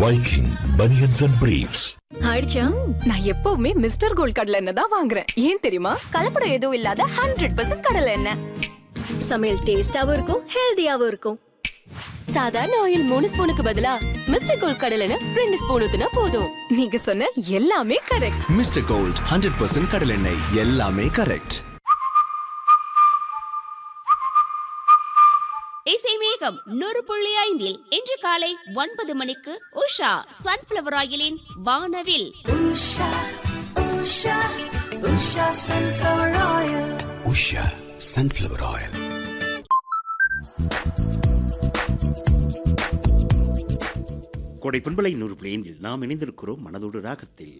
Viking Bunions and Briefs. ஆயிடுச்சா நான் எப்பவுமே மிஸ்டர் கோல்ட் கடலை எண்ணெய் தான் வாங்குறேன் ஏன் தெரியுமா கலப்படம் எதுவும் இல்லாத ஹண்ட்ரட் பர்சன்ட் கடலை எண்ணெய் சமையல் டேஸ்டாவும் இருக்கும் ஹெல்தியாவும் இருக்கும் சாதாரண ஆயில் மூணு ஸ்பூனுக்கு பதிலா மிஸ்டர் கோல்ட் கடலைன்னு ரெண்டு ஸ்பூன் ஊத்துனா போதும் நீங்க சொன்ன எல்லாமே correct mister gold hundred percent கடலெண்ணெய் எல்லாமே கரெக்ட் இசை மேகம் நூறு புள்ளி ஐந்தில் இன்று காலை ஒன்பது மணிக்கு உஷா சன்ஃபிளவர் ஆயிலின் வானவில் உஷா சன்ஃப்ளவர் ஆயில் கோடை பண்பலை நூறு பிளேனில் நாம் இணைந்திருக்கிறோம் மனதோடு ராகத்தில்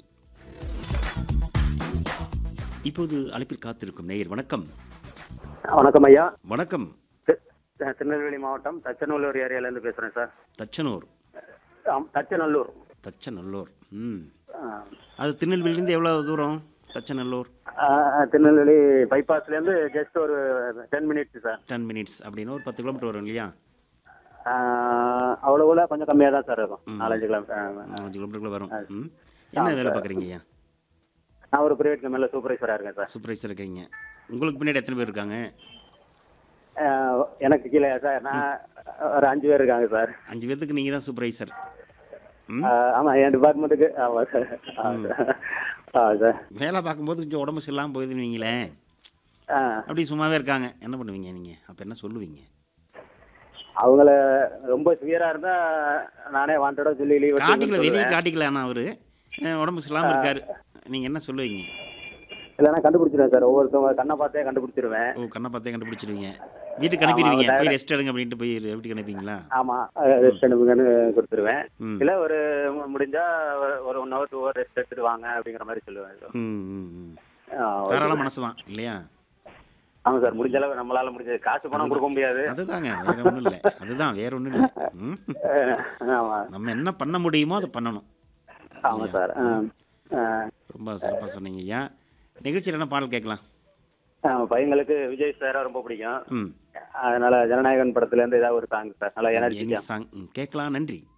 இப்போது அழைப்பில் காத்திருக்கும் நேயர் வணக்கம் வணக்கம் ஐயா வணக்கம் தி- தி- திருநெல்வேலி மாவட்டம் தச்சநல்லூர் ஏரியால இருந்து பேசுறேன் சார் தச்சனூர் ஆம், தச்சநல்லூர் தச்சநல்லூர் ம் ஆ, அது திருநெல்வேலியிலேருந்து எவ்வளோ தூரம் தச்சநல்லூர் ஆ, திருநெல்வேலி பைபாஸ்ல இருந்து ஜஸ்ட் ஒரு ten minutes sir ten minutes அப்படின்னா ஒரு பத்து கிலோமீட்டர் வரும் இல்லையா ஆ, அவ்வளவுல கொஞ்சம் கம்மியா தான் சார் இருக்கும் நாலஞ்சு கிலோமீட்டர் ஆ, அஞ்சு கிலோமீட்டருக்குள்ள வரும் ம் என்ன வேலை பார்க்குறீங்க ஐயா நான் ஒரு பிரைவேட் கம்பெனில சூப்பர்வைசரா இருக்கேன் சார் சூப்பர்வைசர் இருக்கீங்க உங்களுக்கு பின்னாடி எத்தனை பேர் இருக்காங்க ஆ, எனக்கு கீழே சார் நான் ஒரு அஞ்சு பேர் இருக்காங்க சார் அஞ்சு பேர்த்துக்கு நீங்கள் தான் சூப்பர்வைசர் ம் ஆ, ஆமா என் டிபார்ட்மெண்ட்டுக்கு ஆமா சார் ஆமா சார் ஆ சார் வேலை பார்க்கும்போது கொஞ்சம் உடம்பு சரியில்லாமல் போகுதுன்னு வைங்களேன் ஆ, அப்படி சும்மாவே இருக்காங்க என்ன பண்ணுவீங்க நீங்கள் அப்போ என்ன சொல்லுவீங்க அவங்கள ரொம்ப சிவியரா இருந்தா நானே வாண்டடா சொல்லி லீவ் காட்டிக்கல வெளியே காட்டிக்கல ஆனால் அவர் உடம்பு சரியில்லாமல் இருக்காரு நீங்கள் என்ன சொல்லுவீங்க இல்லைன்னா கண்டுபிடிச்சிருவேன் சார் ஒவ்வொருத்தவங்க கண்ணை பார்த்தே கண்டுபிடிச்சிருவேன் ஓ கண்ணை பார்த்தே கண்டுபிடிச்சிடுவீங்க வீட்டுக்கு அனுப்பிடுவீங்க போய் ரெஸ்ட் எடுங்க அப்படின்ட்டு போய் வீட்டுக்கு அனுப்பிங்களா ஆமா ரெஸ்ட் எடுப்புங்கன்னு கொடுத்துருவேன் ம். இல்ல ஒரு மு- முடிஞ்சா ஒரு- ஒரு one hour two hour rest எடுத்துட்டு வாங்க அப்படிங்கிற மாதிரி சொல்லுவேன் ம் ம் ம் ஆ, ஓகே. தாராள மனசு தான் இல்லையா ஆமா சார் முடிஞ்ச அளவு நம்மளால முடிஞ்சது காசு பணம் கொடுக்க முடியாது அதுதாங்க வேற ஒன்றும் இல்லை அதுதான் வேற ஒன்றும் இல்லை ம் ஆமா நம்ம என்ன பண்ண முடியுமோ அதை பண்ணணும் ஆமா சார் ஆ, ஆ. ரொம்ப சிறப்பாக சொன்னீங்க ஐயா நிகழ்ச்சியில் என்ன பாடல் கேட்கலாம் ஆ, பையங்களுக்கு விஜய் சாரா ரொம்ப பிடிக்கும் ம் அதனால ஜனநாயகன் படத்துல இருந்து ஏதாவது ஒரு சாங் சார் நல்லா எனி எனர்ஜிக்கா சாங் கேட்கலாம் நன்றி